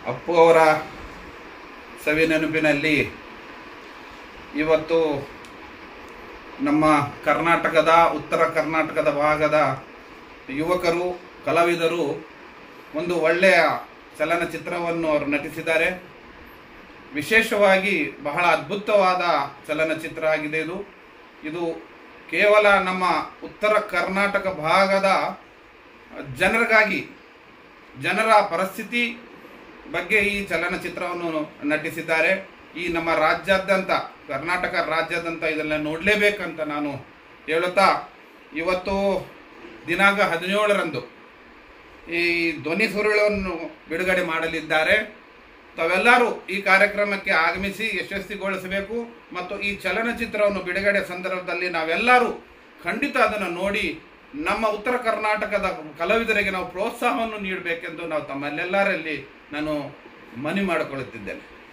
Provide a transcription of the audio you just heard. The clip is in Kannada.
ಅಪ್ಪು ಅವರ ಸವಿ ನೆನಪಿನಲ್ಲಿ ಇವತ್ತು ನಮ್ಮ ಕರ್ನಾಟಕದ ಉತ್ತರ ಕರ್ನಾಟಕದ ಭಾಗದ ಯುವಕರು ಕಲಾವಿದರು ಒಂದು ಒಳ್ಳೆಯ ಚಲನಚಿತ್ರವನ್ನು ಅವರು ನಟಿಸಿದ್ದಾರೆ ವಿಶೇಷವಾಗಿ ಬಹಳ ಅದ್ಭುತವಾದ ಚಲನಚಿತ್ರ ಆಗಿದೆ ಇದು ಇದು ಕೇವಲ ನಮ್ಮ ಉತ್ತರ ಕರ್ನಾಟಕ ಭಾಗದ ಜನರಿಗಾಗಿ ಜನರ ಪರಿಸ್ಥಿತಿ ಬಗ್ಗೆ ಈ ಚಲನಚಿತ್ರವನ್ನು ನಟಿಸಿದ್ದಾರೆ ಈ ನಮ್ಮ ರಾಜ್ಯಾದ್ಯಂತ ಕರ್ನಾಟಕ ರಾಜ್ಯಾದ್ಯಂತ ಇದೆಲ್ಲ ನೋಡಲೇಬೇಕಂತ ನಾನು ಹೇಳುತ್ತಾ ಇವತ್ತು ದಿನಾಂಕ ಹದಿನೇಳರಂದು ಈ ಧ್ವನಿ ಸುರುಳನ್ನು ಬಿಡುಗಡೆ ಮಾಡಲಿದ್ದಾರೆ ತಾವೆಲ್ಲರೂ ಈ ಕಾರ್ಯಕ್ರಮಕ್ಕೆ ಆಗಮಿಸಿ ಯಶಸ್ವಿಗೊಳಿಸಬೇಕು ಮತ್ತು ಈ ಚಲನಚಿತ್ರವನ್ನು ಬಿಡುಗಡೆ ಸಂದರ್ಭದಲ್ಲಿ ನಾವೆಲ್ಲರೂ ಖಂಡಿತ ಅದನ್ನು ನೋಡಿ ನಮ್ಮ ಉತ್ತರ ಕರ್ನಾಟಕದ ಕಲಾವಿದರಿಗೆ ನಾವು ಪ್ರೋತ್ಸಾಹವನ್ನು ನೀಡಬೇಕೆಂದು ನಾವು ತಮ್ಮಲ್ಲೆಲ್ಲರಲ್ಲಿ ನಾನು ಮನವಿ ಮಾಡಿಕೊಳ್ಳುತ್ತಿದ್ದೇನೆ